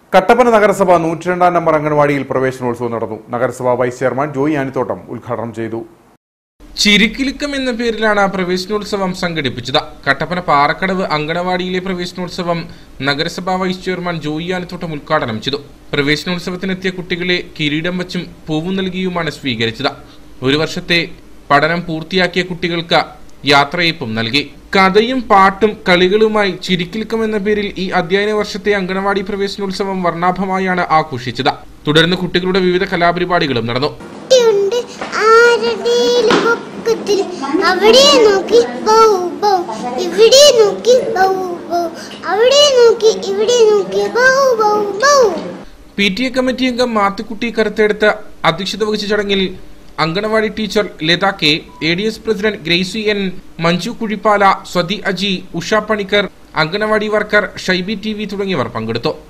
കട്ടപ്പന നഗരസഭ നൂറ്റിരണ്ടാം നമ്പർ അംഗൻവാടിയിൽ പ്രവേശനോത്സവം നടന്നു നഗരസഭാ വൈസ് ചെയർമാൻ ജോയി ആനിത്തോട്ടം ഉദ്ഘാടനം ചെയ്തു ചിരിക്കിലുക്കം എന്ന പേരിലാണ് പ്രവേശനോത്സവം സംഘടിപ്പിച്ചത് കട്ടപ്പന പാറക്കടവ് അങ്കണവാടിയിലെ പ്രവേശനോത്സവം നഗരസഭാ വൈസ് ചെയർമാൻ ജോയി ആനത്തോട്ടം ഉദ്ഘാടനം ചെയ്തു പ്രവേശനോത്സവത്തിനെത്തിയ കുട്ടികളെ കിരീടം വച്ചും പൂവും നൽകിയുമാണ് സ്വീകരിച്ചത് ഒരു വർഷത്തെ പഠനം പൂർത്തിയാക്കിയ കുട്ടികൾക്ക് യാത്രയപ്പും നൽകി കഥയും പാട്ടും കളികളുമായി ചിരിക്കിലുക്കം എന്ന പേരിൽ ഈ അധ്യയന വർഷത്തെ അങ്കണവാടി പ്രവേശനോത്സവം വർണ്ണാഭമായാണ് ആഘോഷിച്ചത് തുടർന്ന് കുട്ടികളുടെ വിവിധ കലാപരിപാടികളും നടന്നു കുട്ടിയുണ്ട് ആരുടെയും പൊക്കത്തിൽ അവിടെ നോക്കി ബൗ ബൗ ഇവിടെ നോക്കി ബൗ ബൗ അവിടെ നോക്കി ഇവിടെ നോക്കി ബൗ ബൗ ബൗ പി ടി എ കമ്മിറ്റി അംഗം മാത്തുക്കുട്ടി കരുത്തെടുത്ത് അധ്യക്ഷത വഹിച്ച ചടങ്ങിൽ anganwadi teacher Latha K A D S president Gracy N Manju Kuzhippala Swathi Aji Usha Panicker anganwadi worker Shyby T V തുടങ്ങിയവർ പങ്കെടുത്തു